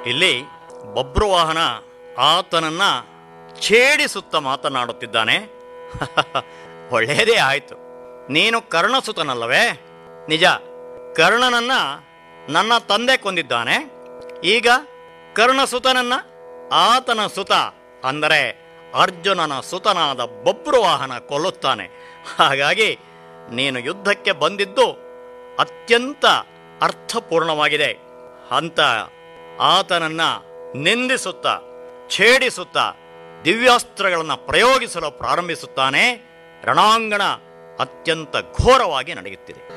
ಇಲ್ಲಿ ಬಬ್ರುವಾಹನ ಆತನನ್ನ ಛೇಡಿಸುತ್ತ ಮಾತನಾಡುತ್ತಿದ್ದಾನೆ ಒಳ್ಳೆಯದೇ ಆಯಿತು ನೀನು ಕರ್ಣಸುತನಲ್ಲವೇ ನಿಜ ಕರ್ಣನನ್ನ ನನ್ನ ತಂದೆ ಕೊಂದಿದ್ದಾನೆ ಈಗ ಕರ್ಣಸುತನನ್ನ ಆತನ ಸುತ ಅಂದರೆ ಅರ್ಜುನನ ಸುತನಾದ ಬಬ್ರುವಾಹನ ಕೊಲ್ಲುತ್ತಾನೆ ಹಾಗಾಗಿ ನೀನು ಯುದ್ಧಕ್ಕೆ ಬಂದಿದ್ದು ಅತ್ಯಂತ ಅರ್ಥಪೂರ್ಣವಾಗಿದೆ ಅಂತ ಆತನನ್ನ ನಿಂದಿಸುತ್ತಾ ಛೇಡಿಸುತ್ತಾ ದಿವ್ಯಾಸ್ತ್ರಗಳನ್ನು ಪ್ರಯೋಗಿಸಲು ಪ್ರಾರಂಭಿಸುತ್ತಾನೆ ರಣಾಂಗಣ ಅತ್ಯಂತ ಘೋರವಾಗಿ ನಡೆಯುತ್ತಿದೆ